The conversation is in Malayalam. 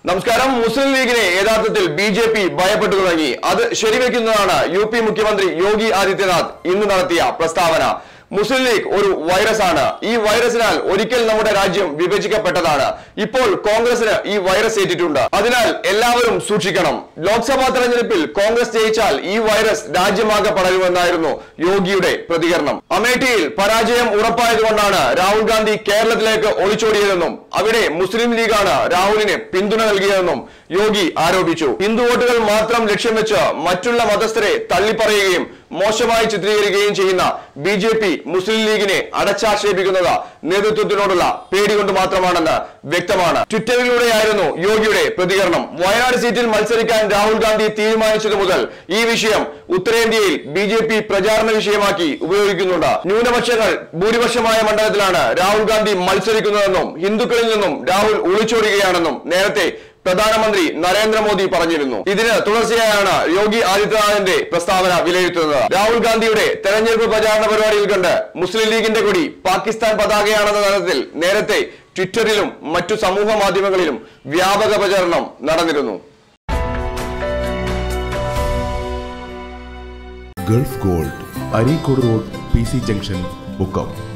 നമസ്കാരം മുസ്ലിം ലീഗിനെ യഥാർത്ഥത്തിൽ ബി ജെ പി ഭയപ്പെട്ടു തുടങ്ങി അത് ശരിവെക്കുന്നതാണ് യു പി മുഖ്യമന്ത്രി യോഗി ആദിത്യനാഥ് ഇന്ന് നടത്തിയ പ്രസ്താവന മുസ്ലിം ലീഗ് ഒരു വൈറസ് ആണ് ഈ വൈറസിനാൽ ഒരിക്കൽ നമ്മുടെ രാജ്യം വിഭജിക്കപ്പെട്ടതാണ് ഇപ്പോൾ കോൺഗ്രസിന് ഈ വൈറസ് ഏറ്റിട്ടുണ്ട് അതിനാൽ എല്ലാവരും സൂക്ഷിക്കണം ലോക്സഭാ തെരഞ്ഞെടുപ്പിൽ കോൺഗ്രസ് ജയിച്ചാൽ ഈ വൈറസ് രാജ്യമാകെ പടരുമെന്നായിരുന്നു യോഗിയുടെ പ്രതികരണം അമേഠിയിൽ പരാജയം ഉറപ്പായതുകൊണ്ടാണ് രാഹുൽ ഗാന്ധി കേരളത്തിലേക്ക് ഒളിച്ചോടിയതെന്നും അവിടെ മുസ്ലിം ലീഗാണ് രാഹുലിന് പിന്തുണ നൽകിയതെന്നും യോഗി ആരോപിച്ചു ഹിന്ദു വോട്ടുകൾ മാത്രം ലക്ഷ്യം വെച്ച് മറ്റുള്ള മതസ്ഥരെ തള്ളിപ്പറയുകയും മോശമായി ചിത്രീകരിക്കുകയും ചെയ്യുന്ന ബി ജെ പി മുസ്ലിം ലീഗിനെ അടച്ചാക്ഷേപിക്കുന്നത് നേതൃത്വത്തിനോടുള്ള പേടി കൊണ്ട് മാത്രമാണെന്ന് വ്യക്തമാണ് ട്വിറ്ററിലൂടെയായിരുന്നു യോഗിയുടെ പ്രതികരണം വയനാട് സീറ്റിൽ മത്സരിക്കാൻ രാഹുൽ ഗാന്ധി തീരുമാനിച്ചതു മുതൽ ഈ വിഷയം ഉത്തരേന്ത്യയിൽ ബി ജെ പി പ്രചാരണ വിഷയമാക്കി ഉപയോഗിക്കുന്നുണ്ട് ന്യൂനപക്ഷങ്ങൾ ഭൂരിപക്ഷമായ മണ്ഡലത്തിലാണ് രാഹുൽ ഗാന്ധി മത്സരിക്കുന്നതെന്നും ഹിന്ദുക്കളിൽ നിന്നും രാഹുൽ ഒളിച്ചോടുകയാണെന്നും നേരത്തെ പ്രധാനമന്ത്രി നരേന്ദ്രമോദി പറഞ്ഞിരുന്നു ഇതിന് തുടർച്ചയായാണ് യോഗി ആദിത്യനാഥിന്റെ പ്രസ്താവന വിലയിരുത്തുന്നത് രാഹുൽ ഗാന്ധിയുടെ തെരഞ്ഞെടുപ്പ് പ്രചാരണ പരിപാടിയിൽ കണ്ട് മുസ്ലിം ലീഗിന്റെ കൊടി പാകിസ്ഥാൻ പതാകയാണെന്ന തരത്തിൽ നേരത്തെ ട്വിറ്ററിലും മറ്റു സമൂഹ മാധ്യമങ്ങളിലും വ്യാപക പ്രചരണം നടന്നിരുന്നു gulf gold Areekode road P C junction become